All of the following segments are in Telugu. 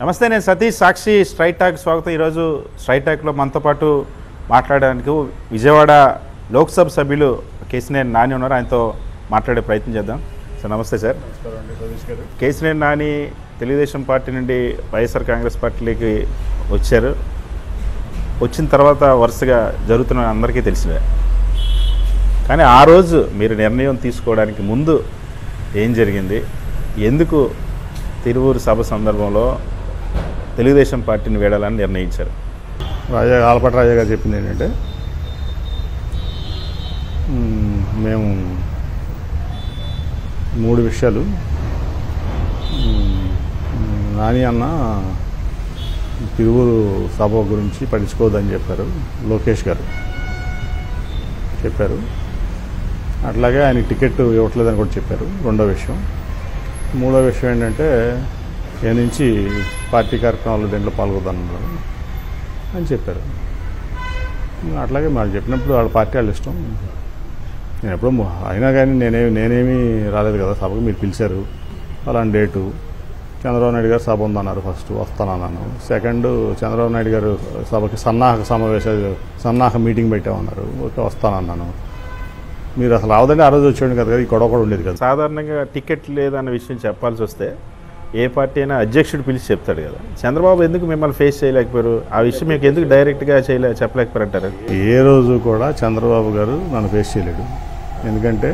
నమస్తే నేను సతీష్ సాక్షి స్ట్రైట్ టాక్ స్వాగతం ఈరోజు స్ట్రైట్ టాక్లో మనతో పాటు మాట్లాడడానికి విజయవాడ లోక్సభ సభ్యులు కేసినేని నాని ఉన్నారు ఆయనతో మాట్లాడే ప్రయత్నం చేద్దాం సార్ నమస్తే సార్ కేసినేని నాని తెలుగుదేశం పార్టీ నుండి వైఎస్ఆర్ కాంగ్రెస్ పార్టీలోకి వచ్చారు వచ్చిన తర్వాత వరుసగా జరుగుతున్న అందరికీ తెలిసినవే కానీ ఆ రోజు మీరు నిర్ణయం తీసుకోవడానికి ముందు ఏం జరిగింది ఎందుకు తిరువూరు సభ సందర్భంలో తెలుగుదేశం పార్టీని వీడాలని నిర్ణయించారు రాజా ఆలపాటి రాజా గారు చెప్పింది ఏంటంటే మ్మ్, మేము మూడు విషయాలు మ్మ్, నాని అన్న తిరువురు సభ గురించి పట్టించుకోవద్దని చెప్పారు లోకేష్ గారు చెప్పారు అట్లాగే ఆయనకి టికెట్ ఇవ్వట్లేదని కూడా చెప్పారు రెండో విషయం మూడో విషయం ఏంటంటే ఏ నుంచి పార్టీ కార్యక్రమాలు దీంట్లో పాల్గొదన్నారు అని చెప్పారు అట్లాగే వాళ్ళు చెప్పినప్పుడు వాళ్ళ పార్టీ వాళ్ళ ఇష్టం నేను ఎప్పుడో మొ- అయినా కానీ నేనేమి నేనేమి రాలేదు కదా సభకు మీరు పిలిచారు అలాంటి డేటు చంద్రబాబు నాయుడు గారు సభ ఉందన్నారు ఫస్ట్ వస్తానన్నాను సెకండ్ చంద్రబాబు నాయుడు గారు సభకి సన్నాహక సమావేశాలు సన్నాహక మీటింగ్ పెట్టామన్నారు ఓకే వస్తానన్నాను మీరు అసలు రావదండి ఆ రోజు వచ్చేవాడు కదా ఈ గొడవ కూడా ఉండేది కదా సాధారణంగా టికెట్ లేదన్న విషయం చెప్పాల్సి వస్తే ఏ పార్టీ అయినా అధ్యక్షుడు పిలిచి చెప్తాడు కదా చంద్రబాబు ఎందుకు మిమ్మల్ని ఫేస్ చేయలేకపోయారు ఆ విషయం మీకు ఎందుకు డైరెక్ట్గా చేయలే చెప్పలేకపోయారంటారు ఏ రోజు కూడా చంద్రబాబు గారు నన్ను ఫేస్ చేయలేడు ఎందుకంటే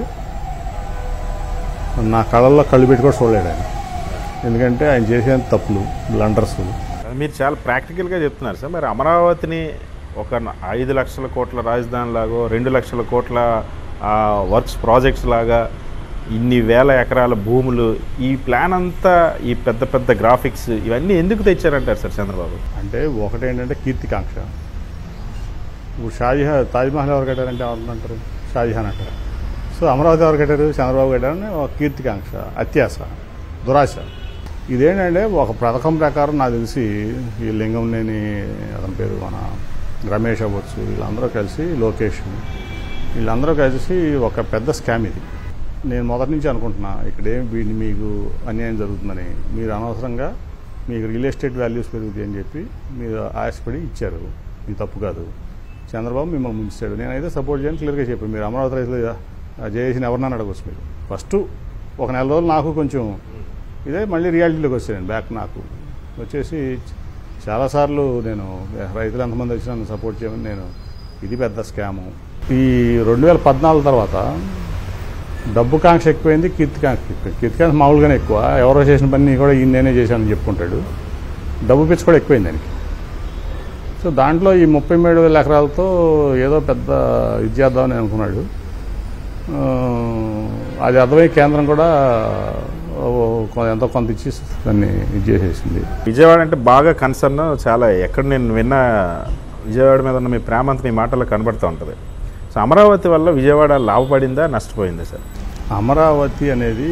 నా కళల్లో కళ్ళు పెట్టి కూడా చూడలేడు ఆయన ఎందుకంటే ఆయన చేసే తప్పులు బ్లండర్స్ మీరు చాలా ప్రాక్టికల్గా చెప్తున్నారు సార్ మరి అమరావతిని ఒక న- ఐదు లక్షల కోట్ల రాజధాని లాగో రెండు లక్షల కోట్ల ఆ, వర్క్స్ ప్రాజెక్ట్స్ లాగా ఇన్ని వేల ఎకరాల భూములు ఈ ప్లాన్ అంతా ఈ పెద్ద పెద్ద గ్రాఫిక్స్ ఇవన్నీ ఎందుకు తెచ్చారంటారు సార్ చంద్రబాబు అంటే ఒకటేంటంటే కీర్తికాంక్ష ఇప్పుడు షాజహాన్ తాజ్మహల్ ఎవరు కట్టారంటే ఎవరు అంటారు షాజహాన్ అంటారు సో అమరావతి ఎవరు కట్టారు చంద్రబాబు కట్టారని ఒక కీర్తికాంక్ష అత్యాశ దురాశ ఇదేంటంటే ఒక పథకం ప్రకారం నాకు తెలిసి ఈ లింగంనేని అతని పేరు మన రమేష్ అవ్వచ్చు వీళ్ళందరూ కలిసి లోకేష్ వీళ్ళందరూ కలిసి ఒక పెద్ద స్కామ్ ఇది నేను మొదటి నుంచి అనుకుంటున్నా ఇక్కడ ఏం వీడిని మీకు అన్యాయం జరుగుతుందని మీరు అనవసరంగా మీకు రియల్ ఎస్టేట్ వాల్యూస్ పెరుగుతాయి అని చెప్పి మీరు ఆశపడి ఇచ్చారు ఇది తప్పు కాదు చంద్రబాబు మిమ్మల్ని ముంచాడు నేనైతే సపోర్ట్ చేయని క్లియర్గా చెప్పాను మీరు అమరావతి రైతులు చేసిన ఎవరినైనా అడగవచ్చు మీరు ఫస్ట్ ఒక నెల రోజులు నాకు కొంచెం ఇదే మళ్ళీ రియాలిటీలోకి వచ్చాను బ్యాక్ నాకు వచ్చేసి చాలాసార్లు నేను రైతులు ఎంతమంది వచ్చినా నన్ను సపోర్ట్ చేయమని నేను ఇది పెద్ద స్కాము ఈ రెండు వేల పద్నాలుగు తర్వాత డబ్బు కాంక్ష ఎక్కువైంది కీర్తికాంక్ష ఎక్కువ కీర్తికాంక్ష మామూలుగానే ఎక్కువ ఎవరో చేసిన పని కూడా ఈయన నేనే చేశానని చెప్పుకుంటాడు డబ్బు పిచ్చి కూడా ఎక్కువైంది దానికి సో దాంట్లో ఈ ముప్పై మూడు వేల ఎకరాలతో ఏదో పెద్ద ఇది చేద్దామని అనుకున్నాడు ఆ, అది అర్థమై కేంద్రం కూడా ఓ, కొ- ఎంతో కొంత ఇచ్చి దాన్ని ఇది చేసేసింది విజయవాడ అంటే బాగా కన్సర్న్ చాలా ఎక్కడ నేను విన్న విజయవాడ మీద ఉన్న మీ ప్రేమ అంతా మీ మాటల్లో కనబడుతూ ఉంటుంది సో అమరావతి వల్ల విజయవాడ లాభపడిందా నష్టపోయిందా సార్ అమరావతి అనేది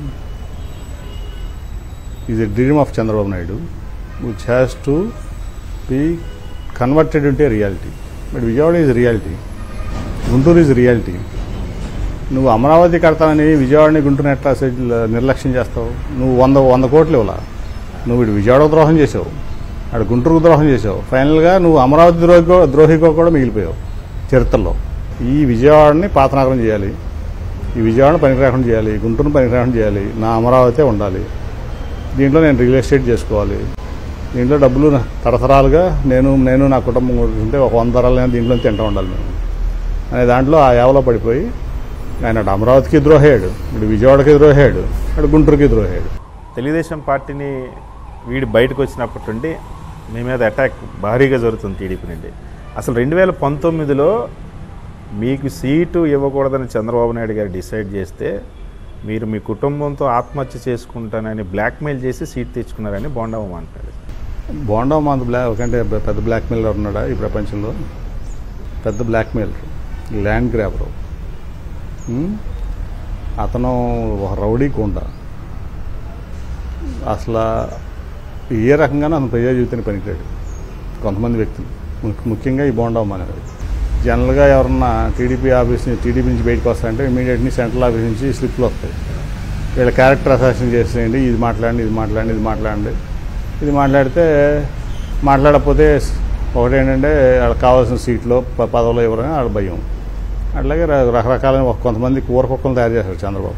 is a dream of Chandrababu Naidu which has to be converted into reality but Vijayawada is reality Guntur is reality నువ్వు అమరావతి కడతానని విజయవాడని గుంటూరుని ఎట్లా సెటిల్ నిర్లక్ష్యం చేస్తావు నువ్వు వంద వంద కోట్లు ఇవ్వాల నువ్వు ఇటు విజయవాడ ద్రోహం చేసావు అటు గుంటూరుకు ద్రోహం చేసావు ఫైనల్గా నువ్వు అమరావతి ద్రోహికో ద్రోహికో కూడా మిగిలిపోయావు చరిత్రలో ఈ విజయవాడని పాతనగరం చేయాలి ఈ విజయవాడని పనికి రాకుండా చేయాలి గుంటూరుని పనికి రాకుండా చేయాలి నా అమరావతి ఉండాలి దీంట్లో నేను రియల్ ఎస్టేట్ చేసుకోవాలి దీంట్లో డబ్బులు నా- తరతరాలుగా నేను నేను నా కుటుంబం కూడా ఉంటే ఒక వంద తరాలు నేను దీంట్లో తింటూ ఉండాలి మేము అనే దాంట్లో ఆ యావలో పడిపోయి ఆయన అటు అమరావతికి ద్రోహేయాడు ఇటు విజయవాడకి ద్రోహేయాడు అటు గుంటూరుకి ద్రోహేయాడు తెలుగుదేశం పార్టీని వీడి బయటకు వచ్చినప్పటి నుండి మీ మీద అటాక్ భారీగా జరుగుతుంది టీడీపీ నుండి అసలు రెండు వేల పంతొమ్మిదిలో మీకు సీటు ఇవ్వకూడదని చంద్రబాబు నాయుడు గారు డిసైడ్ చేస్తే మీరు మీ కుటుంబంతో ఆత్మహత్య చేసుకుంటానని బ్లాక్మెయిల్ చేసి సీట్ తెచ్చుకున్నారని బోండవం అంటాడు బోండా మంత బ్లాక్ అంటే పెద్ద బ్లాక్ మెయిలర్ ఉన్నాడా ఈ ప్రపంచంలో పెద్ద బ్లాక్ మెయిలర్ ల్యాండ్ గ్రాబర్ అతను ఒక రౌడీ కొండ అసలు ఏ రకంగానూ అతను ప్రజా జీవితానికి పనికిరాడు కొంతమంది వ్యక్తులు ము- ముఖ్యంగా ఈ బోండాం అనేది జనరల్గా ఎవరన్నా టీడీపీ ఆఫీస్ నుంచి టీడీపీ నుంచి బయటకు వస్తారంటే ఇమీడియట్లీ సెంట్రల్ ఆఫీస్ నుంచి స్లిప్లు వస్తాయి వీళ్ళ క్యారెక్టర్ అసాసిన్ చేసేయండి ఇది మాట్లాడండి ఇది మాట్లాడండి ఇది మాట్లాడండి ఇది మాట్లాడితే మాట్లాడకపోతే ఒకటేంటంటే వాళ్ళకి కావాల్సిన సీట్లో ప- పదవులు ఇవ్వరని వాళ్ళ భయం అట్లాగే ర- రకరకాలైన ఒక- కొంతమంది కూరకొక్కలు తయారు చేస్తారు చంద్రబాబు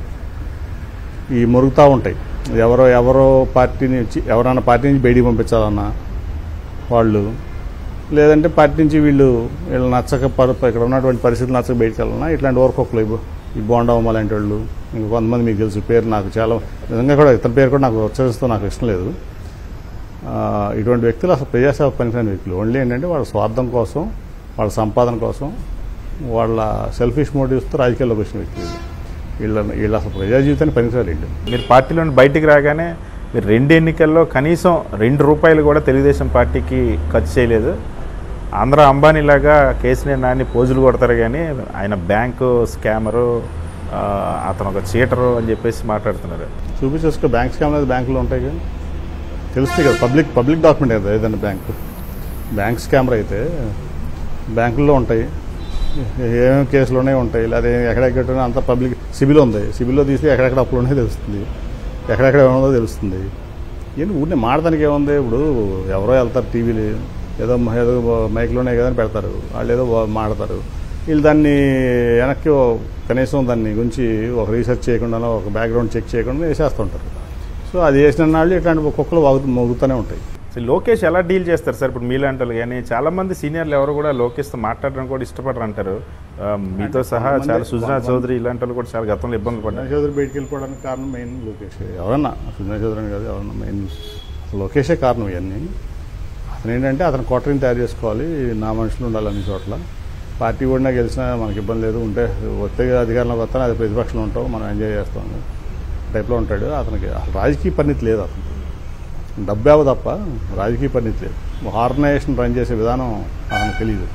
ఈ మురుగుతూ ఉంటాయి ఎవరో ఎవరో పార్టీ నుంచి ఎవరైనా పార్టీ నుంచి బయటికి పంపించాలన్నా వాళ్ళు లేదంటే పార్టీ నుంచి వీళ్ళు వీళ్ళు నచ్చక పరి ఇక్కడ ఉన్నటువంటి పరిస్థితులు నచ్చక బయటికి వెళ్ళాలన్నా ఇట్లాంటి ఓరకొక్కలు ఇవ్వు ఈ బోండావమ్మ లాంటి వాళ్ళు ఇంకా కొంతమంది మీకు తెలుసు పేరు నాకు చాలా నిజంగా కూడా ఇతని పేరు కూడా నాకు ఉచ్చరిస్తూ నాకు ఇష్టం లేదు ఆ, ఇటువంటి వ్యక్తులు అసలు ప్రజాసేవ పనికిరాని వ్యక్తులు ఓన్లీ ఏంటంటే వాళ్ళ స్వార్థం కోసం వాళ్ళ సంపాదన కోసం వాళ్ళ సెల్ఫిష్ మోటివ్స్తో రాజకీయాల్లోకి వచ్చిన వ్యక్తులు వీళ్ళ వీళ్ళు అసలు ప్రజా జీవితాన్ని పనికిరారు వీళ్ళు మీరు పార్టీలో నుండి బయటికి రాగానే మీరు రెండు ఎన్నికల్లో కనీసం రెండు రూపాయలు కూడా తెలుగుదేశం పార్టీకి ఖర్చు చేయలేదు ఆంధ్ర అంబానీ లాగా కేసీఆర్ నాని పోజులు కొడతారు కానీ ఆయన బ్యాంకు స్కామరు ఆ, అతను ఒక చీటరు అని చెప్పేసి మాట్లాడుతున్నారు చూపించేసుకో బ్యాంక్ స్కామ్ అనేది బ్యాంకులో ఉంటాయి కదా తెలుస్తుంది కదా పబ్లిక్ పబ్లిక్ డాక్యుమెంట్ కదా ఏదైనా బ్యాంకు బ్యాంక్ స్కామర్ అయితే బ్యాంకుల్లో ఉంటాయి ఏమేమి కేసులు ఉన్నాయి ఉంటాయి లేదా ఎక్కడెక్కడ ఉన్నాయో అంతా పబ్లిక్ సిబిల్ ఉంది సిబిల్లో తీస్తే ఎక్కడెక్కడ అప్పులు ఉన్నాయో తెలుస్తుంది ఎక్కడెక్కడ ఏముందో తెలుస్తుంది ఏంటి ఊరిని మాడదానికి ఏముంది ఇప్పుడు ఎవరో వెళ్తారు టీవీలు ఏదో ఏదో మైక్లోనే కదా అని పెడతారు వాళ్ళు ఏదో మాడతారు వీళ్ళు దాన్ని వెనక్కి ఓ- కనీసం దాన్ని గురించి ఒక రీసెర్చ్ చేయకుండా ఒక బ్యాక్గ్రౌండ్ చెక్ చేయకుండా వేసేస్తుంటారు సో అది వేసిన నాళ్ళు ఇట్లాంటి కుక్కలు వాగు మోగుతూనే ఉంటాయి సో లోకేష్ ఎలా డీల్ చేస్తారు సార్ ఇప్పుడు మీలాంటి వాళ్ళు కానీ చాలా మంది సీనియర్లు ఎవరు కూడా లోకేష్తో మాట్లాడడం కూడా ఇష్టపడరు అంటారు ఆ, మీతో సహా కొంతమంది- చాలా సుజనా కొంతమంది- చౌదరి ఇలాంటి వాళ్ళు కూడా చాలా గతంలో ఇబ్బందులు సుజనా పడ్డారు చౌదరి బయటికి వెళ్ళిపోవడానికి కారణం మెయిన్ లోకేష్ ఎవరన్నా సుజనా చౌదరి అని కాదు ఎవరన్నా మెయిన్ లోకేషే కారణం ఇవన్నీ అతను ఏంటంటే అతను కోటరీని తయారు చేసుకోవాలి నా మనుషులు ఉండాలి అన్ని చోట్ల పార్టీ కూడా గెలిచినా మనకి ఇబ్బంది లేదు ఉంటే వస్తే అధికారంలోకి వస్తాను అది ప్రతిపక్షంలో ఉంటావు మనం ఎంజాయ్ చేస్తాం టైప్లో ఉంటాడు అతనికి అసలు రాజకీయ పరిణితి లేదు అతను డబ్బేవ తప్ప రాజకీయ పరిణితి లేదు ఒక ఆర్గనైజేషన్ రన్ చేసే విధానం అతనికి తెలియదు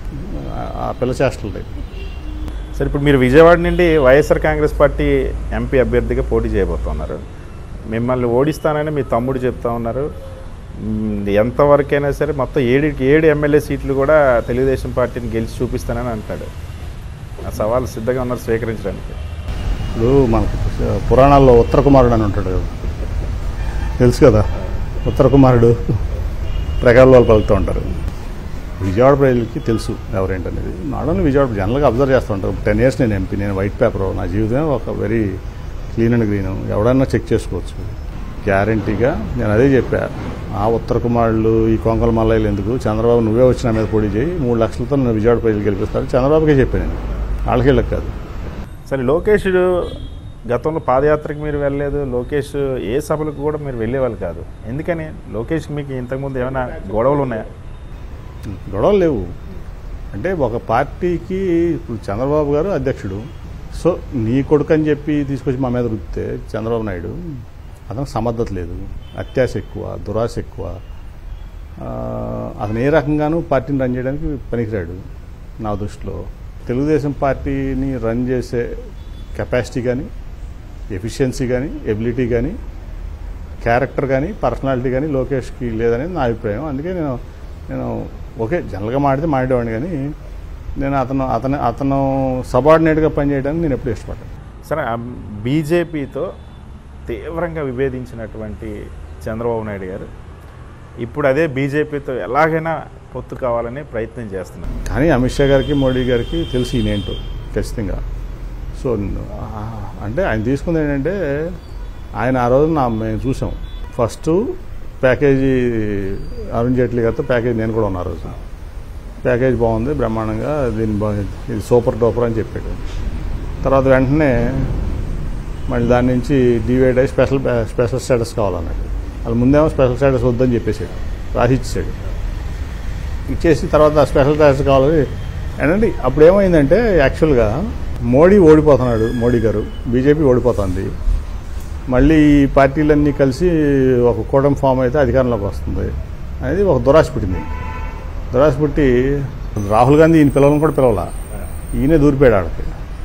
ఆ పిల్ల చేష్టలు టైప్ సార్ ఇప్పుడు మీరు విజయవాడ నుండి వైఎస్ఆర్ కాంగ్రెస్ పార్టీ ఎంపీ అభ్యర్థిగా పోటీ చేయబోతున్నారు మిమ్మల్ని ఓడిస్తానని మీ తమ్ముడు చెప్తా ఉన్నారు మ్, ఎంతవరకైనా సరే మొత్తం ఏడు ఏడు ఎమ్మెల్యే సీట్లు కూడా తెలుగుదేశం పార్టీని గెలిచి చూపిస్తానని అంటాడు ఆ సవాల్ సిద్ధంగా ఉన్నారు స్వీకరించడానికి ఇప్పుడు మనకి పురాణాల్లో ఉత్తర కుమారుడు అని ఉంటాడు కదా తెలుసు కదా ఉత్తర కుమారుడు ప్రకారాల వాళ్ళు పలుకుతూ ఉంటారు విజయవాడ ప్రజలకి తెలుసు ఎవరేంటనేది నాట్ ఓన్లీ విజయవాడ జనరల్గా అబ్జర్వ్ చేస్తూ ఉంటారు టెన్ ఇయర్స్ నేను ఎంపీ నేను వైట్ పేపర్ నా జీవితం ఒక వెరీ క్లీన్ అండ్ గ్రీన్ ఎవడన్నా చెక్ చేసుకోవచ్చు గ్యారంటీగా నేను అదే చెప్పా ఆ ఉత్తర కుమారులు ఈ కొంకల మల్లయ్యలు ఎందుకు చంద్రబాబు నువ్వే వచ్చి నా మీద పొడి చేయి మూడు లక్షలతో నన్ను విజయవాడ ప్రజలు గెలిపిస్తారు చంద్రబాబుకే చెప్పాను నేను వాళ్ళకి వీళ్ళకి కాదు సరే లోకేష్ గతంలో పాదయాత్రకు మీరు వెళ్ళలేదు లోకేష్ ఏ సభలకు కూడా మీరు వెళ్ళేవాళ్ళు కాదు ఎందుకని లోకేష్కి మీకు ఇంతకుముందు ఏమైనా గొడవలు ఉన్నాయా గొడవలు లేవు అంటే ఒక పార్టీకి ఇప్పుడు చంద్రబాబు గారు అధ్యక్షుడు సో నీ కొడుకు అని చెప్పి తీసుకొచ్చి మా మీద రుద్దితే చంద్రబాబు నాయుడు అతనికి సమర్థత లేదు అత్యాశ ఎక్కువ దురాశ ఎక్కువ ఆ, అతను ఏ రకంగానూ పార్టీని రన్ చేయడానికి పనికిరాడు నా దృష్టిలో తెలుగుదేశం పార్టీని రన్ చేసే కెపాసిటీ కానీ ఎఫిషియన్సీ కానీ ఎబిలిటీ కానీ క్యారెక్టర్ కానీ పర్సనాలిటీ కానీ లోకేష్కి లేదనేది నా అభిప్రాయం అందుకే నేను నేను ఓకే జనరల్గా మాడితే మాడేవాడిని కానీ నేను అతను అతను అతను సబార్డినేట్గా పనిచేయడానికి నేను ఎప్పుడు ఇష్టపడ్డాను సరే ఆ బీజేపీతో తీవ్రంగా విభేదించినటువంటి చంద్రబాబు నాయుడు గారు ఇప్పుడు అదే బీజేపీతో ఎలాగైనా పొత్తు కావాలని ప్రయత్నం చేస్తున్నారు కానీ అమిత్ షా గారికి మోడీ గారికి తెలిసి ఈయనేంటో ఖచ్చితంగా సో ఆ, అంటే ఆయన తీసుకుంది ఏంటంటే ఆయన ఆ రోజు నా మేము చూసాం ఫస్ట్ ప్యాకేజీ అరుణ్ జైట్లీ గారితో ప్యాకేజీ నేను కూడా ఉన్నా ఆ రోజు ప్యాకేజ్ బాగుంది బ్రహ్మాండంగా దీని బా- ఇది సూపర్ డూపర్ అని చెప్పాడు తర్వాత వెంటనే మళ్ళీ దాని నుంచి డివైడ్ అయ్యి స్పెషల్ స్పెషల్ స్టేటస్ కావాలన్నాడు వాళ్ళు ముందేమో స్పెషల్ స్టేటస్ వద్దని చెప్పేసాడు రాసి ఇచ్చేసాడు ఇచ్చేసి తర్వాత స్పెషల్ స్టేటస్ కావాలని ఏంటంటే అప్పుడు ఏమైందంటే యాక్చువల్గా మోడీ ఓడిపోతున్నాడు మోడీ గారు బీజేపీ ఓడిపోతుంది మళ్ళీ ఈ పార్టీలన్నీ కలిసి ఒక కూటమి ఫామ్ అయితే అధికారంలోకి వస్తుంది అనేది ఒక దురాశ పుట్టింది దురాశ పుట్టి రాహుల్ గాంధీ ఈయన పిల్లలను కూడా పిలవాల ఈయనే దూరిపోయాడు ఆడకి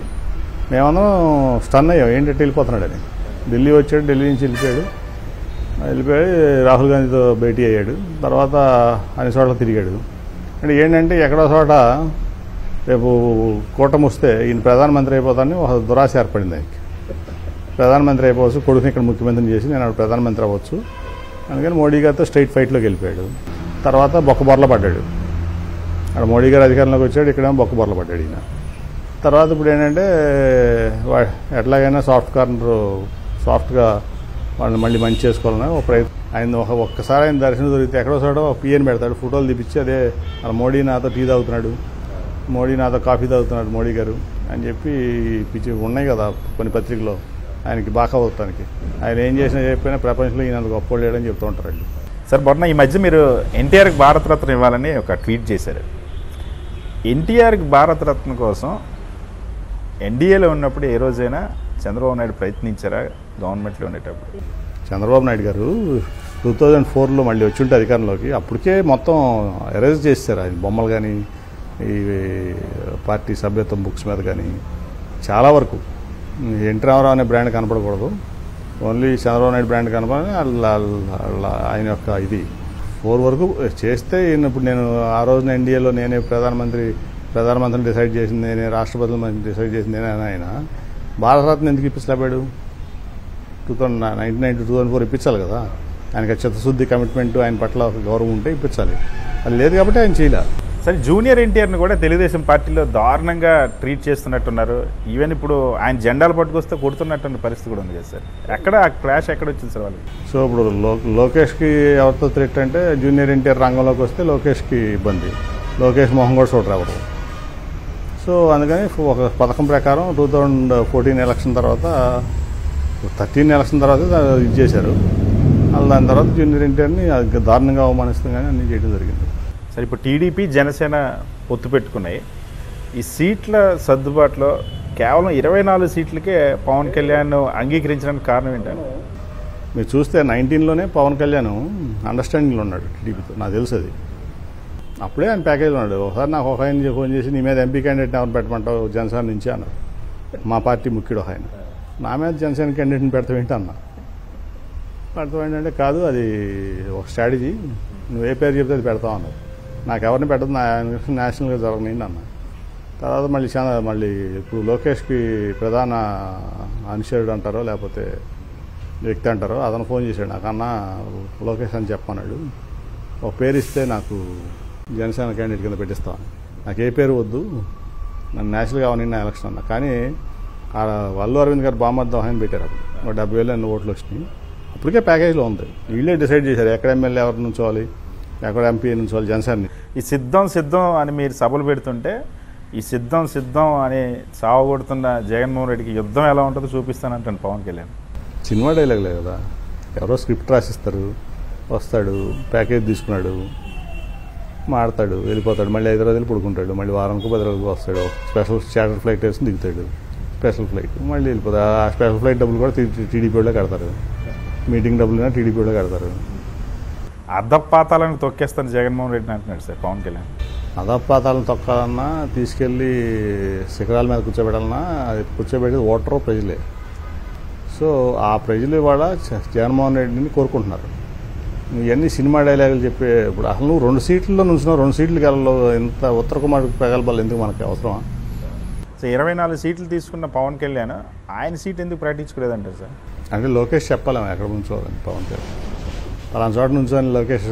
మేమందరం స్టన్ అయ్యాం ఏంటంటే వెళ్ళిపోతున్నాడని ఢిల్లీ వచ్చాడు ఢిల్లీ నుంచి వెళ్ళిపోయాడు వెళ్ళిపోయి రాహుల్ గాంధీతో భేటీ అయ్యాడు తర్వాత అన్ని చోట్ల తిరిగాడు అంటే ఏంటంటే ఎక్కడో చోట రేపు కూటమి వస్తే ఈయన ప్రధానమంత్రి అయిపోతానని ఒక దురాశ ఏర్పడింది ఆయనకి ప్రధానమంత్రి అయిపోవచ్చు కొడుకుని ఇక్కడ ముఖ్యమంత్రిని చేసి నేను ఆవిడ ప్రధానమంత్రి అవ్వచ్చు అందుకని మోడీ గారితో స్ట్రైట్ ఫైట్లోకి వెళ్ళిపోయాడు తర్వాత బొక్కబొరల పడ్డాడు అక్కడ మోడీ గారు అధికారంలోకి వచ్చాడు ఇక్కడ బొక్కబొరల పడ్డాడు ఈయన తర్వాత ఇప్పుడు ఏంటంటే వా- ఎట్లాగైనా సాఫ్ట్ కార్నర్ సాఫ్ట్గా వాళ్ళని మళ్ళీ మంచి చేసుకోవాలని ఒక ప్రయత్నం ఆయన ఒక ఒక్కసారి ఆయన దర్శనం దొరికితే ఎక్కడో చోట ఒక పిఎన్ పెడతాడు ఫోటోలు తీపిచ్చి అదే అలా మోడీ నాతో టీ తాగుతున్నాడు మోడీ నాతో కాఫీ తాగుతున్నాడు మోడీ గారు అని చెప్పి పిచ్చి ఉన్నాయి కదా కొన్ని పత్రికలో ఆయనకి బాగా అవుతానికి ఆయన ఏం చేసినా చెప్పినా ప్రపంచంలో ఈయన అంత గొప్ప లేడని చెప్తూ ఉంటారండి సార్ మొన్న ఈ మధ్య మీరు ఎన్టీఆర్కి భారతరత్న ఇవ్వాలని ఒక ట్వీట్ చేశారు ఎన్టీఆర్కి భారతరత్న కోసం ఎన్డీఏలో ఉన్నప్పుడు ఏ రోజైనా చంద్రబాబు నాయుడు ప్రయత్నించారా గవర్నమెంట్లో ఉండేటప్పుడు చంద్రబాబు నాయుడు గారు టూ థౌజండ్ ఫోర్లో మళ్ళీ వచ్చి ఉంటే అధికారంలోకి అప్పటికే మొత్తం ఎరేజ్ చేస్తారు ఆయన బొమ్మలు కానీ ఈ పార్టీ సభ్యత్వం బుక్స్ మీద కానీ చాలా వరకు ఎన్టీ రామారావు అనే బ్రాండ్ కనపడకూడదు ఓన్లీ చంద్రబాబు నాయుడు బ్రాండ్ కనపడాలని వాళ్ళ- వాళ్ళ- ఆయన యొక్క ఇది ఫోర్ వరకు చేస్తే ఈయన ఇప్పుడు నేను ఆ రోజున ఎన్డీఏలో నేనే ప్రధానమంత్రి ప్రధానమంత్రిని డిసైడ్ చేసింది నేనే రాష్ట్రపతిని డిసైడ్ చేసింది నేనే అని ఆయన భారతరత్న ఎందుకు ఇప్పించలేపాడు two thousand nineteen ninety two thousand four ఇప్పించాలి కదా ఆయనకి చిత్తశుద్ధి కమిట్మెంట్ ఆయన పట్ల ఒక గౌరవం ఉంటే ఇప్పించాలి అది లేదు కాబట్టి ఆయన చేయలే సరే జూనియర్ ఎన్టీఆర్ని కూడా తెలుగుదేశం పార్టీలో దారుణంగా ట్రీట్ చేస్తున్నట్టున్నారు ఈవెన్ ఇప్పుడు ఆయన జెండాలు పట్టుకొస్తే కొడుతున్నటువంటి పరిస్థితి కూడా ఉంది కదా సార్ ఎక్కడ ఆ క్లాష్ ఎక్కడ వచ్చింది సార్ వాళ్ళకి సో ఇప్పుడు లో లోకేష్కి ఎవరితో థ్రెట్ అంటే జూనియర్ ఎన్టీఆర్ రంగంలోకి వస్తే లోకేష్కి ఇబ్బంది లోకేష్ మొహం కూడా చూడరు ఎవరు సో అందుకని ఒక పథకం ప్రకారం టూ థౌజండ్ ఫోర్టీన్ ఎలక్షన్ తర్వాత థర్టీన్ ఎలక్షన్ తర్వాత ఇది చేశారు మళ్ళీ దాని తర్వాత జూనియర్ ఎన్టీఆర్ని అది దారుణంగా అవమానిస్తాం కానీ అన్నీ చేయడం జరిగింది సరే ఇప్పుడు టీడీపీ జనసేన పొత్తు పెట్టుకున్నాయి ఈ సీట్ల సర్దుబాటులో కేవలం ఇరవై నాలుగు సీట్లకే పవన్ కళ్యాణ్ అంగీకరించడానికి కారణం ఏంటంటే మీరు చూస్తే నైన్టీన్లోనే పవన్ కళ్యాణ్ అండర్స్టాండింగ్లో ఉన్నాడు టీడీపీతో నాకు తెలుసు అది అప్పుడే ఆయన ప్యాకేజ్లో ఉన్నాడు ఒకసారి నాకు ఒక ఆయన ఫోన్ చేసి నీ మీద ఎంపీ క్యాండిడేట్ ఎవరు పెట్టమంటావు జనసేన నుంచి అన్నారు మా పార్టీ ముఖ్యుడు ఒక ఆయన నా మీద జనసేన క్యాండిడేట్ని పెడతావు ఏంటి అన్న పెడతావు ఏంటంటే కాదు అది ఒక స్ట్రాటజీ నువ్వు ఏ పేరు చెప్తే అది పెడతావు అన్నారు నాకు ఎవరిని పెట్టదు నా నేషనల్గా జరగనండి అన్న తర్వాత మళ్ళీ చాలా మళ్ళీ ఇప్పుడు లోకేష్కి ప్రధాన అనుచరుడు అంటారో లేకపోతే వ్యక్తి అంటారో అతను ఫోన్ చేశాడు నాకు అన్న లోకేష్ అని చెప్పన్నాడు ఒక పేరు ఇస్తే నాకు జనసేన క్యాండిడేట్ కింద పెట్టిస్తాను నాకు ఏ పేరు వద్దు నన్ను నేషనల్ కావాలి నిన్న ఎలక్షన్ అన్న కానీ ఆ వల్లు అరవింద్ గారు బామర్థం ఆయన పెట్టారు అప్పుడు ఒక డెబ్బై వేలు ఎన్ని ఓట్లు వచ్చినాయి అప్పటికే ప్యాకేజ్లో ఉంది వీళ్ళే డిసైడ్ చేశారు ఎక్కడ ఎమ్మెల్యే ఎవరు నుంచోవాలి ఎక్కడ ఎంపీ నుంచోవాలి జనసేన ఈ సిద్ధం సిద్ధం అని మీరు సభలు పెడుతుంటే ఈ సిద్ధం సిద్ధం అని సావగొడుతున్న జగన్మోహన్ రెడ్డికి యుద్ధం ఎలా ఉంటుందో చూపిస్తానంటాను పవన్ కళ్యాణ్ సినిమా డైలాగ్ లేదు కదా ఎవరో స్క్రిప్ట్ రాసిస్తారు వస్తాడు ప్యాకేజ్ తీసుకున్నాడు మాడతాడు వెళ్ళిపోతాడు మళ్ళీ ఐదు రోజులు పడుకుంటాడు మళ్ళీ వారానికి పది రోజులు వస్తాడు స్పెషల్ చార్టర్ ఫ్లైట్ వేసి దిగుతాడు స్పెషల్ ఫ్లైట్ మళ్ళీ వెళ్ళిపోతాడు ఆ స్పెషల్ ఫ్లైట్ డబ్బులు కూడా టీడీపీ వాళ్ళే కడతారు మీటింగ్ డబ్బులు టీడీపీ వాళ్ళే కడతారు అద్దపాతాలను తొక్కేస్తాను జగన్మోహన్ రెడ్డిని అంటున్నాడు సార్ పవన్ కళ్యాణ్ అధపాతాలను తొక్కాలన్నా తీసుకెళ్ళి శిఖరాల మీద కూర్చోబెట్టాలన్నా అది కూర్చోబెట్టేది ఓటరు ప్రజలే సో ఆ ప్రజలు ఇవాళ జ- జగన్మోహన్ రెడ్డిని కోరుకుంటున్నారు నువ్వు ఇవన్నీ సినిమా డైలాగులు చెప్పే ఇప్పుడు అసలు నువ్వు రెండు సీట్లలో నుంచున్నావు రెండు సీట్లకి వెళ్ళలో ఇంత ఉత్తర కుమార్ ప్రగల్భాలు ఎందుకు మనకి అవసరమా సో ఇరవై నాలుగు సీట్లు తీసుకున్న పవన్ కళ్యాణ్ ఆయన సీట్ ఎందుకు ప్రకటించుకోలేదంటారు సార్ అంటే లోకేష్ చెప్పలేము ఎక్కడ నుంచోవాలని పవన్ కళ్యాణ్ పలానా చోట నుంచోని లోకేష్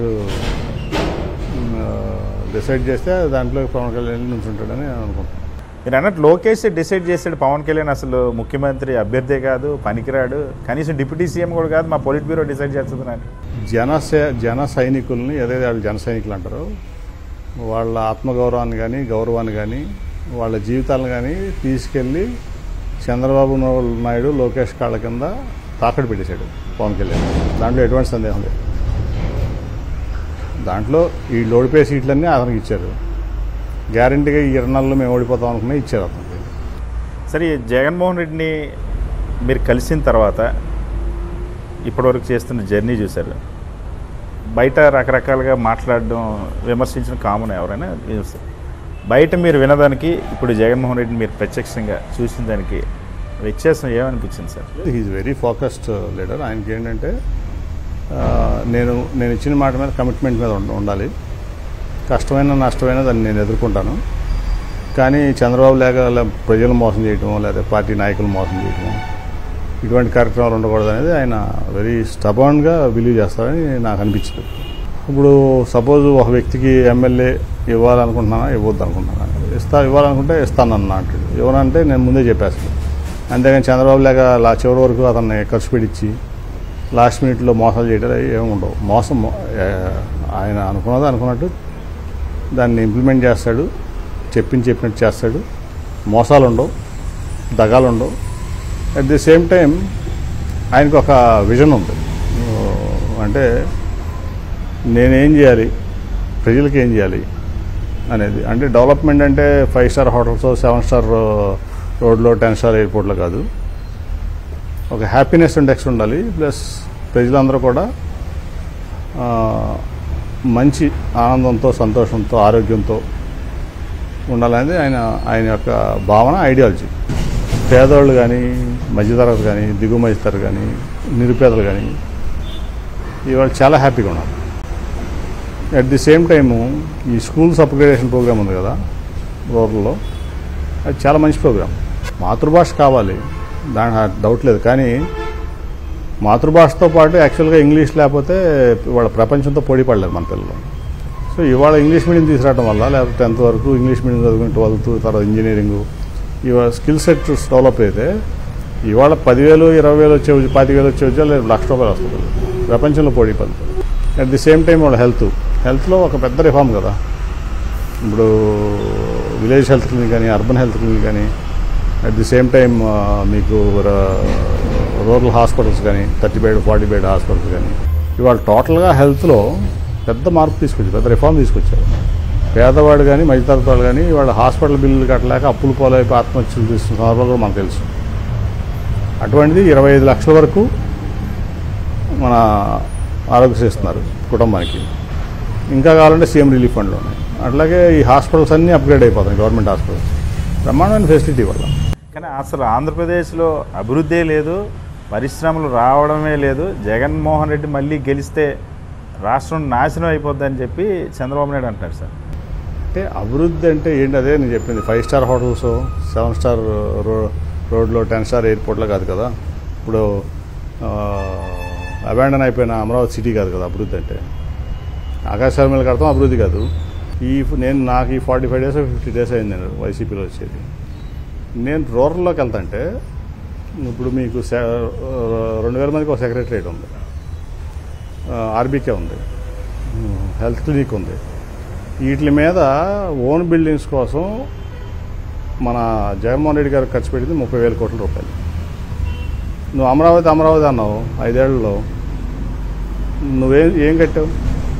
డిసైడ్ చేస్తే దాంట్లో పవన్ కళ్యాణ్ నుంచుంటాడని అనుకుంటున్నాను మీరు అన్నట్టు లోకేష్ డిసైడ్ చేసాడు పవన్ కళ్యాణ్ అసలు ముఖ్యమంత్రి అభ్యర్థే కాదు పనికిరాడు కనీసం డిప్యూటీ సీఎం కూడా కాదు మా పొలిట్ బ్యూరో డిసైడ్ చేస్తుందని జనసే జన సైనికుల్ని ఏదైతే వాళ్ళు జన సైనికులు అంటారో వాళ్ళ ఆత్మగౌరవాన్ని కానీ గౌరవాన్ని కానీ వాళ్ళ జీవితాలను కానీ తీసుకెళ్ళి చంద్రబాబు నాయుడు లోకేష్ కాళ్ళ కింద తాకట్టు పెట్టేశాడు పవన్ కళ్యాణ్ దాంట్లో ఎటువంటి సందేహం లేదు దాంట్లో ఈ ఓడిపోయే సీట్లన్నీ అతనికి ఇచ్చారు గ్యారంటీగా ఈ ఇరవై నెలలు మేము ఓడిపోతాం అనుకున్నా ఇచ్చారు అతనికి సరే ఈ జగన్మోహన్ రెడ్డిని మీరు కలిసిన తర్వాత ఇప్పటివరకు చేస్తున్న జర్నీ చూశారు బయట రకరకాలుగా మాట్లాడడం విమర్శించిన కామన్ ఎవరైనా చూస్తారు బయట మీరు వినదానికి ఇప్పుడు జగన్మోహన్ రెడ్డిని మీరు ప్రత్యక్షంగా చూసిన దానికి వ్యత్యాసం ఏమనిపించింది sir is very focused leader ఆయనకి ఏంటంటే ఆ, నేను నేను ఇచ్చిన మాట మీద కమిట్మెంట్ మీద ఉండ- ఉండాలి కష్టమైన నష్టమైన దాన్ని నేను ఎదుర్కొంటాను కానీ చంద్రబాబు లేక లే- ప్రజలు మోసం చేయటం లేదా పార్టీ నాయకులు మోసం చేయటం ఇటువంటి కార్యక్రమాలు ఉండకూడదు అనేది ఆయన వెరీ స్టబర్న్గా బిలీవ్ చేస్తారని నాకు అనిపించింది ఇప్పుడు సపోజ్ ఒక వ్యక్తికి ఎమ్మెల్యే ఇవ్వాలనుకుంటున్నానా ఇవ్వద్దు అనుకుంటున్నానా ఇస్తా ఇవ్వాలనుకుంటే ఇస్తానన్నా అంటాడు ఇవ్వనంటే నేను ముందే చెప్పేస్తాను అంతేగాని చంద్రబాబు లేక లా చివరి వరకు అతన్ని ఖర్చు పెట్టించి లాస్ట్ మినిట్లో మోసాలు చేయడం అవి ఏమి ఉండవు మోసం ఏ, ఆయన అనుకున్నది అనుకున్నట్టు దాన్ని ఇంప్లిమెంట్ చేస్తాడు చెప్పింది చెప్పినట్టు చేస్తాడు మోసాలు ఉండవు దగాలు ఉండవు అట్ ది సేమ్ టైం ఆయనకు ఒక విజన్ ఉంది ఓ, అంటే నేనేం చేయాలి ప్రజలకి ఏం చేయాలి అనేది అంటే డెవలప్మెంట్ అంటే five star hotels seven star రోడ్లో టెన్ స్టార్ ఎయిర్పోర్ట్లో కాదు ఒక హ్యాపీనెస్ ఇండెక్స్ ఉండాలి ప్లస్ ప్రజలందరూ కూడా ఆ, మంచి ఆనందంతో సంతోషంతో ఆరోగ్యంతో ఉండాలనేది ఆయన ఆయన యొక్క భావన ఐడియాలజీ పేదవాళ్ళు కానీ మధ్యతరగతి కానీ దిగువ మధ్యతరగతి కానీ నిరుపేదలు కానీ ఇవాళ చాలా హ్యాపీగా ఉన్నారు అట్ ది సేమ్ టైము ఈ స్కూల్స్ అప్గ్రేడేషన్ ప్రోగ్రామ్ ఉంది కదా రూరల్లో అది చాలా మంచి ప్రోగ్రామ్ మాతృభాష కావాలి దాని డౌట్ లేదు కానీ మాతృభాషతో పాటు యాక్చువల్గా ఇంగ్లీష్ లేకపోతే వాళ్ళ ప్రపంచంతో పోటీ పడలేదు మన పిల్లలు సో ఇవాళ ఇంగ్లీష్ మీడియం తీసుకురావడం వల్ల లేకపోతే టెన్త్ వరకు ఇంగ్లీష్ మీడియం చదువుకుని ట్వెల్త్ తర్వాత ఇంజనీరింగ్ ఇవాళ స్కిల్ సెట్ డెవలప్ అయితే ఇవాళ పదివేలు ఇరవై వేలు వచ్చే ఉద్య- పాతిక వేలు వచ్చే ఉద్యోగాలు రేపు లక్ష రూపాయలు వస్తుంది ప్రపంచంలో పోటీ పడుతుంది అట్ ది సేమ్ టైం వాళ్ళ హెల్త్ హెల్త్లో ఒక పెద్ద రిఫార్మ్ కదా ఇప్పుడు విలేజ్ హెల్త్ క్లినిక్ కానీ అర్బన్ హెల్త్ క్లినిక్ కానీ అట్ ది సేమ్ టైం మీకు రూరల్ హాస్పిటల్స్ కానీ thirty bed forty bed hospitals కానీ ఇవాళ టోటల్గా హెల్త్లో పెద్ద మార్పు తీసుకొచ్చారు పెద్ద రిఫార్మ్ తీసుకొచ్చారు పేదవాడు కానీ మధ్యతరగతి వాళ్ళు కానీ వాళ్ళ హాస్పిటల్ బిల్లులు కట్టలేక అప్పులు పోలేక ఆత్మహత్యలు తీసుకున్న సందర్భాలు కూడా మనకు తెలుసు అటువంటిది ఇరవై ఐదు లక్షల వరకు మన ఆరోగ్యశ్రీ ఇస్తున్నారు కుటుంబానికి ఇంకా కావాలంటే సీఎం రిలీఫ్ ఫండ్లు ఉన్నాయి అట్లాగే ఈ హాస్పిటల్స్ అన్నీ అప్గ్రేడ్ అయిపోతాయి గవర్నమెంట్ హాస్పిటల్స్ బ్రహ్మాండమైన ఫెసిలిటీ వల్ల కానీ అసలు ఆంధ్రప్రదేశ్లో అభివృద్ధే లేదు పరిశ్రమలు రావడమే లేదు జగన్మోహన్ రెడ్డి మళ్ళీ గెలిస్తే రాష్ట్రం నాశనం అయిపోద్దని చెప్పి చంద్రబాబు నాయుడు అంటున్నారు సార్ అంటే అభివృద్ధి అంటే ఏంటి అదే నేను చెప్పింది five star hotels seven star రో రోడ్లో టెన్ స్టార్ ఎయిర్పోర్ట్లో కాదు కదా ఇప్పుడు అబాండన్ అయిపోయిన అమరావతి సిటీ కాదు కదా అభివృద్ధి అంటే ఆకాశాల మీద కడతాం అభివృద్ధి కాదు ఈ నేను నాకు ఈ forty five days fifty days అయింది నేను వైసీపీలో వచ్చేది నేను రూరల్లోకి వెళ్తాంటే ఇప్పుడు మీకు సె- రెండు వేల మందికి ఒక సెక్రటరియట్ ఉంది ఆర్బీకే ఉంది హెల్త్ క్లినిక్ ఉంది వీటి మీద ఓన్ బిల్డింగ్స్ కోసం మన జగన్మోహన్ రెడ్డి గారు ఖర్చు పెట్టింది ముప్పై వేల కోట్ల రూపాయలు నువ్వు అమరావతి అమరావతి అన్నావు ఐదేళ్లలో నువ్వేం ఏం కట్టావు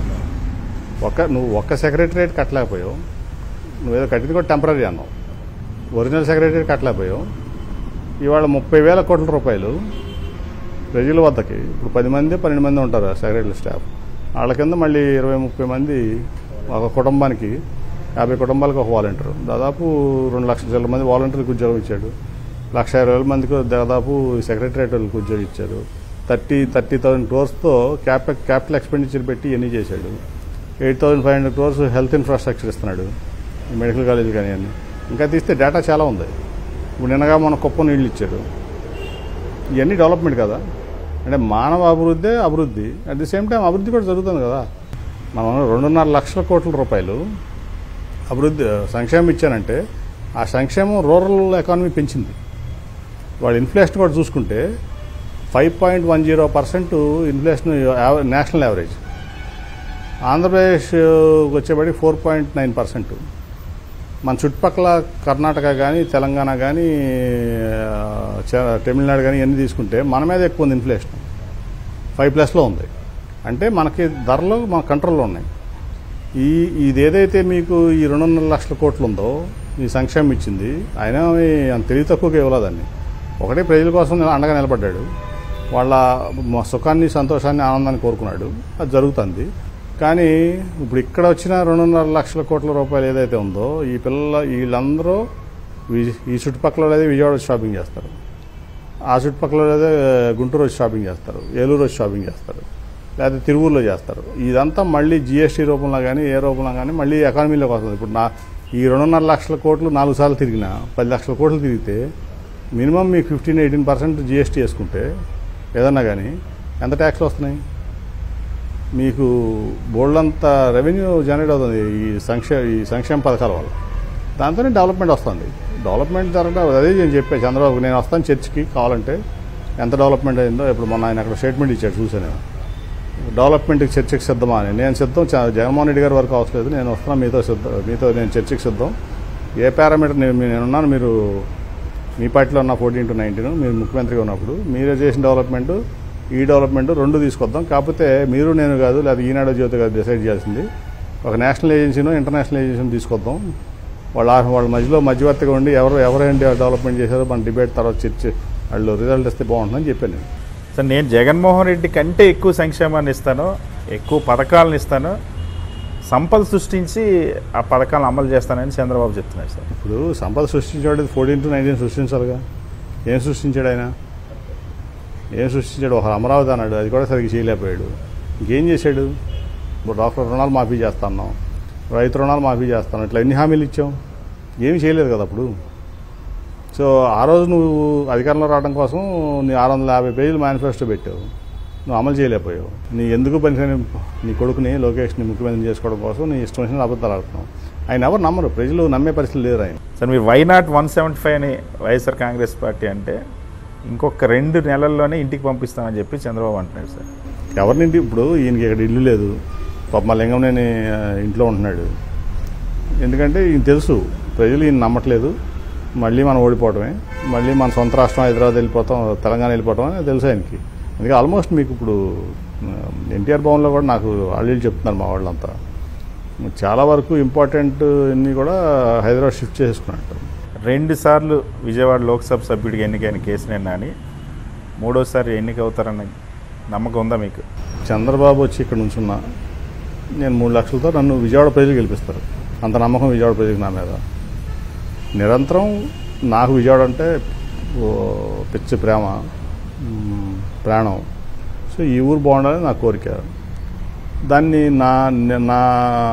ఒక్క నువ్వు ఒక్క సెక్రటరియట్ కట్టలేకపోయావు నువ్వేదో కట్టింది కూడా టెంపరీ అన్నావు ఒరిజినల్ సెక్రటరియట్ కట్టలేకపోయావు ఇవాళ ముప్పై వేల కోట్ల రూపాయలు ప్రజల వద్దకి ఇప్పుడు పది మంది పన్నెండు మంది ఉంటారు సెక్రటరీ స్టాఫ్ వాళ్ళ కింద మళ్ళీ ఇరవై ముప్పై మంది ఒక కుటుంబానికి యాభై కుటుంబాలకు ఒక వాలంటీర్ దాదాపు రెండు లక్షల చిల్లర మంది వాలంటీర్లకు ఉద్యోగం ఇచ్చాడు లక్ష ఇరవై వేల మందికి దాదాపు సెక్రటరియట్ వాళ్ళకి ఉద్యోగం ఇచ్చారు థర్టీ థర్టీ థౌసండ్ క్రోర్స్తో క్యాప్ క్యాపిటల్ ఎక్స్పెండిచర్ పెట్టి ఇవన్నీ చేశాడు eight thousand five hundred crores health infrastructure ఇస్తున్నాడు ఈ మెడికల్ కాలేజ్ కానీ అన్ని ఇంకా తీస్తే డేటా చాలా ఉంది ఇప్పుడు నిన్నగా మన కుప్పం నీళ్ళు ఇచ్చారు ఇవన్నీ డెవలప్మెంట్ కదా అంటే మానవ అభివృద్ధే అభివృద్ధి అట్ ది సేమ్ టైం అభివృద్ధి కూడా జరుగుతుంది కదా మనం రెండున్నర లక్షల కోట్ల రూపాయలు అభివృద్ధి సంక్షేమం ఇచ్చానంటే ఆ సంక్షేమం రూరల్ ఎకానమీ పెంచింది వాడు ఇన్ఫ్లేషన్ కూడా చూసుకుంటే five point one zero percent inflation యావ- నేషనల్ యావరేజ్ ఆంధ్రప్రదేశ్ వచ్చేబడి ఫోర్ పాయింట్ నైన్ పర్సెంట్ మన చుట్టుపక్కల కర్ణాటక కానీ తెలంగాణ కానీ ఆ, చ- తమిళనాడు కానీ ఇవన్నీ తీసుకుంటే మన మీద ఎక్కువ ఉంది ఇన్ఫ్లేషన్ ఫైవ్ ప్లస్లో ఉంది అంటే మనకి ధరలు మన కంట్రోల్లో ఉన్నాయి ఈ ఇది ఏదైతే మీకు ఈ రెండున్నర లక్షల కోట్లు ఉందో ఈ సంక్షేమం ఇచ్చింది ఆయన అంత తెలివి తక్కువగా ఇవ్వలేదండి ఒకటే ప్రజల కోసం నిల- అండగా నిలబడ్డాడు వాళ్ళ మ- సుఖాన్ని సంతోషాన్ని ఆనందాన్ని కోరుకున్నాడు అది జరుగుతుంది కానీ ఇప్పుడు ఇక్కడ వచ్చిన రెండున్నర లక్షల కోట్ల రూపాయలు ఏదైతే ఉందో ఈ పిల్లల వీళ్ళందరూ వి- ఈ చుట్టుపక్కల వాళ్ళైతే విజయవాడ వచ్చి షాపింగ్ చేస్తారు ఆ చుట్టుపక్కల అయితే గుంటూరు వచ్చి షాపింగ్ చేస్తారు ఏలూరు వచ్చి షాపింగ్ చేస్తారు లేకపోతే తిరువూరులో చేస్తారు ఇదంతా మళ్ళీ జిఎస్టీ రూపంలో కానీ ఏ రూపంలో కానీ మళ్ళీ ఎకానమీలోకి వస్తుంది ఇప్పుడు నా ఈ రెండున్నర లక్షల కోట్లు నాలుగు సార్లు తిరిగినా పది లక్షల కోట్లు తిరిగితే మినిమం మీకు ఫిఫ్టీన్ ఎయిటీన్ పర్సెంట్ జిఎస్టీ వేసుకుంటే ఏదన్నా కానీ ఎంత ట్యాక్స్లు వస్తున్నాయి మీకు బోల్డంత రెవెన్యూ జనరేట్ అవుతుంది ఈ సంక్షే ఈ సంక్షేమ పథకాల వల్ల దాంతోనే డెవలప్మెంట్ వస్తుంది డెవలప్మెంట్ జరగడం అదే నేను చెప్పాను చంద్రబాబు నేను వస్తాను చర్చికి కావాలంటే ఎంత డెవలప్మెంట్ అయిందో ఇప్పుడు మొన్న ఆయన అక్కడ స్టేట్మెంట్ ఇచ్చాడు చూసాను నేను డెవలప్మెంట్కి చర్చకి సిద్ధమా అని నేను సిద్ధం చ- జగన్మోహన్ రెడ్డి గారి వరకు అవసరం లేదు నేను వస్తున్నా మీతో సిద్ధం మీతో నేను చర్చకి సిద్ధం ఏ పారామీటర్ నేను నేనున్నాను మీరు మీ పార్టీలో ఉన్న ఫోర్టీన్ టు నైన్టీన్ మీరు ముఖ్యమంత్రిగా ఉన్నప్పుడు మీరే చేసిన డెవలప్మెంట్ ఈ డెవలప్మెంట్ రెండు తీసుకొద్దాం కాకపోతే మీరు నేను కాదు లేదా ఈనాడు జ్యోతి కాదు డిసైడ్ చేయాల్సింది ఒక నేషనల్ ఏజెన్సీనో ఇంటర్నేషనల్ ఏజెన్సీని తీసుకొద్దాం వాళ్ళ వాళ్ళ మధ్యలో మధ్యవర్తిగా ఉండి ఎవరు ఎవరైనా డెవలప్మెంట్ చేశారో మన డిబేట్ తర్వాత చర్చ వాళ్ళు రిజల్ట్ ఇస్తే బాగుంటుందని చెప్పాను నేను సార్ నేను జగన్మోహన్ రెడ్డి కంటే ఎక్కువ సంక్షేమాన్ని ఇస్తాను ఎక్కువ పథకాలను ఇస్తాను సంపద సృష్టించి ఆ పథకాలను అమలు చేస్తానని చంద్రబాబు చెప్తున్నారు సార్ ఇప్పుడు సంపద సృష్టించాడు ఫోర్టీన్ టు నైన్టీన్ సృష్టించాలిగా ఏం సృష్టించాడు ఆయన ఏం సృష్టించాడు ఒక అమరావతి అన్నాడు అది కూడా సరిగ్గా చేయలేకపోయాడు ఇంకేం చేశాడు ఇప్పుడు డాక్టర్ రుణాలు మాఫీ చేస్తాను రైతు రుణాలు మాఫీ చేస్తాను ఇట్లా ఎన్ని హామీలు ఇచ్చాం ఏమీ చేయలేదు కదా అప్పుడు సో ఆ రోజు నువ్వు అధికారంలో రావడం కోసం నీ ఆరు వందల యాభై పేజీలు మేనిఫెస్టో పెట్టావు నువ్వు అమలు చేయలేకపోయావు నీ ఎందుకు పనిచేయని నీ కొడుకుని లోకేష్ని ముఖ్యమంత్రి చేసుకోవడం కోసం నీ ఇష్టం వచ్చిన అబద్ధాలు ఆడుతున్నావు ఆయన ఎవరు నమ్మరు ప్రజలు నమ్మే పరిస్థితి లేరు ఆయన సార్ మీరు why not one seventy five అని వైఎస్ఆర్ కాంగ్రెస్ పార్టీ అంటే ఇంకొక రెండు నెలల్లోనే ఇంటికి పంపిస్తామని చెప్పి చంద్రబాబు అంటున్నాడు సార్ ఎవరినింటి ఇప్పుడు ఈయనకి ఇక్కడ ఇల్లు లేదు పాప మా లింగంనేని ఆ, ఇంట్లో ఉంటున్నాడు ఎందుకంటే ఈయన తెలుసు ప్రజలు ఈయన నమ్మట్లేదు మళ్ళీ మనం ఓడిపోవడమే మళ్ళీ మన సొంత రాష్ట్రం హైదరాబాద్ వెళ్ళిపోతాం తెలంగాణ వెళ్ళిపోవటం అని తెలుసు ఆయనకి అందుకే ఆల్మోస్ట్ మీకు ఇప్పుడు ఎన్టీఆర్ భవన్లో కూడా నాకు వాళ్ళు చెప్తున్నారు మా వాళ్ళంతా చాలా వరకు ఇంపార్టెంట్ అన్నీ కూడా హైదరాబాద్ షిఫ్ట్ చేసుకున్నట్టు రెండు సార్లు విజయవాడ లోక్సభ సభ్యుడిగా ఎన్నికైన కేసీఆర్ నాని మూడోసారి ఎన్నిక అవుతారన్న నమ్మకం ఉందా మీకు చంద్రబాబు వచ్చి ఇక్కడ నుంచున్నా నేను మూడు లక్షలతో నన్ను విజయవాడ ప్రజలు గెలిపిస్తారు అంత నమ్మకం విజయవాడ ప్రజలకు నా మీద నిరంతరం నాకు విజయవాడ అంటే ఓ పిచ్చి ప్రేమ మ్, ప్రాణం సో ఈ ఊరు బాగుండాలని నా కోరిక దాన్ని నా నా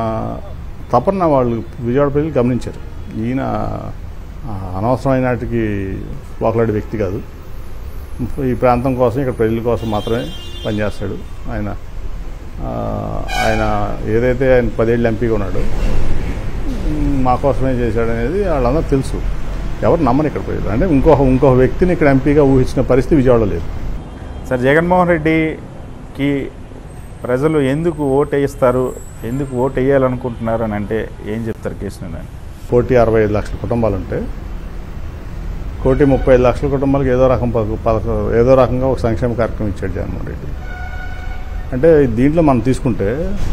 తపన వాళ్ళు విజయవాడ ప్రజలు గమనించారు ఈయన ఆ, అనవసరమైన వాటికి పోకలాడే వ్యక్తి కాదు ఈ ప్రాంతం కోసం ఇక్కడ ప్రజల కోసం మాత్రమే పనిచేస్తాడు ఆయన ఆ, ఆయన ఏదైతే ఆయన పదేళ్ళు ఎంపీగా ఉన్నాడో ఉమ్, మా కోసమే చేశాడు అనేది వాళ్ళందరూ తెలుసు ఎవరు నమ్మని ఇక్కడ ప్రజలు అంటే ఇంకొక ఇంకొక వ్యక్తిని ఇక్కడ ఎంపీగా ఊహించిన పరిస్థితి విజయవాడలో లేదు సార్ జగన్మోహన్ రెడ్డికి ప్రజలు ఎందుకు ఓటు వేయిస్తారు ఎందుకు ఓటు వేయాలనుకుంటున్నారు అని అంటే ఏం చెప్తారు కేసీఆర్ నాని కోటి అరవై ఐదు లక్షల కుటుంబాలు ఉంటే కోటి ముప్పై ఐదు లక్షల కుటుంబాలకు ఏదో రకం పథక- పథకం ఏదో రకంగా ఒక సంక్షేమ కార్యక్రమం ఇచ్చాడు జగన్మోహన్ రెడ్డి అంటే దీంట్లో మనం తీసుకుంటే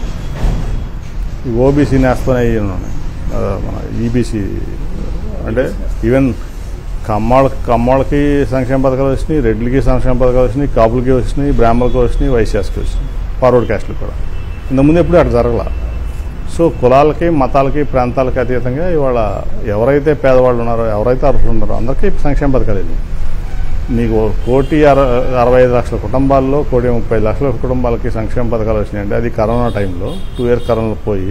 ఈ ఓబీసీ నేస్తూనే ఉన్నాయి ఆ, మన ఈబీసీ అంటే ఈవెన్ కమ్మాళ్ళకి కమ్మాళ్ళకి సంక్షేమ పథకాలు వచ్చినాయి రెడ్లకి సంక్షేమ పథకాలు వచ్చినాయి కాపులకి వచ్చినాయి బ్రాహ్మణులకి వచ్చినాయి వైశ్యాస్కి వచ్చినాయి ఫార్వర్డ్ క్యాస్ట్కి కూడా ఇంతకుముందు ఎప్పుడు అటు జరగల సో కులాలకి మతాలకి ప్రాంతాలకి అతీతంగా ఇవాళ ఎవరైతే పేదవాళ్ళు ఉన్నారో ఎవరైతే అర్హులు ఉన్నారో అందరికీ సంక్షేమ పథకాలు వెళ్ళి మీకు కోటి అర అరవై ఐదు లక్షల కుటుంబాల్లో కోటి ముప్పై లక్షల కుటుంబాలకి సంక్షేమ పథకాలు వచ్చినాయంటే అది కరోనా టైంలో టూ ఇయర్స్ కరోనాలో పోయి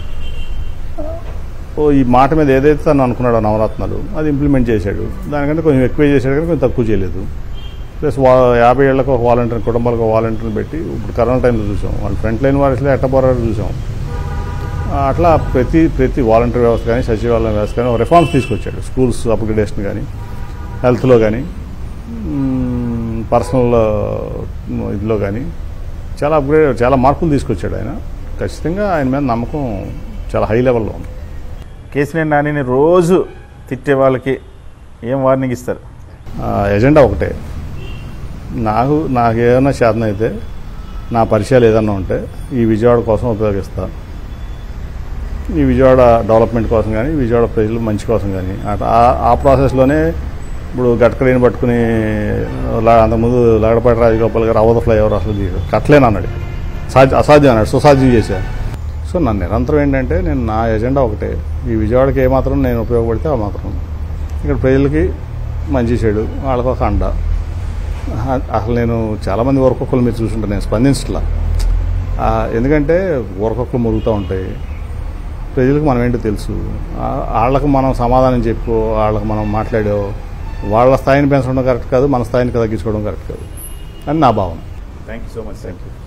ఓ ఈ మాట మీద ఏదైతే తను అనుకున్నాడో నవరత్నాలు అది ఇంప్లిమెంట్ చేశాడు దానికంటే కొంచెం ఎక్కువ చేశాడు కానీ కొంచెం తక్కువ చేయలేదు ప్లస్ వా యాభై ఏళ్ళకి ఒక వాలంటీర్ కుటుంబాలకు ఒక వాలంటీర్ని పెట్టి ఇప్పుడు కరోనా టైంలో చూసాం వాళ్ళు ఫ్రంట్ లైన్ వారిస్లో ఎట్ట పోరాడు చూసాం ఆ, అట్లా ప్రతి ప్రతి వాలంటీర్ వ్యవస్థ కానీ సచివాలయం వ్యవస్థ కానీ ఒక రిఫార్మ్స్ తీసుకొచ్చాడు స్కూల్స్ అప్గ్రేడేషన్ కానీ హెల్త్లో కానీ పర్సనల్ ఇదిలో కానీ చాలా అప్గ్రేడ్ చాలా మార్పులు తీసుకొచ్చాడు ఆయన ఖచ్చితంగా ఆయన మీద నమ్మకం చాలా హై లెవెల్లో ఉంది కేసీఆర్ నానిని రోజు తిట్టే వాళ్ళకి ఏం వార్నింగ్ ఇస్తారు ఆ, ఎజెండా ఒకటే నాకు నాకు ఏదైనా శాతం అయితే నా పరిచయాలు ఏదన్నా ఉంటే ఈ విజయవాడ కోసం ఉపయోగిస్తా ఈ విజయవాడ డెవలప్మెంట్ కోసం కానీ విజయవాడ ప్రజలు మంచి కోసం కానీ అట- ఆ- ఆ ప్రాసెస్లోనే ఇప్పుడు గట్కరీని పట్టుకుని లా- అంతకుముందు లగడపాటి రాజగోపాల్ గారు అవధ ఫ్లైఓవర్ అసలు తీయడు. కట్టలేను అన్నాడు సాధ్య అసాధ్యం అన్నాడు సుసాధ్యం చేశా సో నన్ను నిరంతరం ఏంటంటే నేను నా ఎజెండా ఒకటే ఈ విజయవాడకి ఏమాత్రం నేను ఉపయోగపడితే ఆ మాత్రం ఇక్కడ ప్రజలకి మంచి చెడు వాళ్ళకి ఒక అండ అహ- అసలు నేను చాలామంది ఊరకొక్కలు మీరు చూసుంటాను నేను స్పందించట్లా ఆ, ఎందుకంటే ఊరకొక్కలు మురుగుతూ ఉంటాయి ప్రజలకు మనం ఏంటో తెలుసు ఆ- వాళ్ళకి మనం సమాధానం చెప్పు వాళ్ళకి మనం మాట్లాడో వాళ్ళ స్థాయిని పెంచడం కరెక్ట్ కాదు మన స్థాయిని తగ్గించుకోవడం కరెక్ట్ కాదు అని నా భావన thank you so much thank you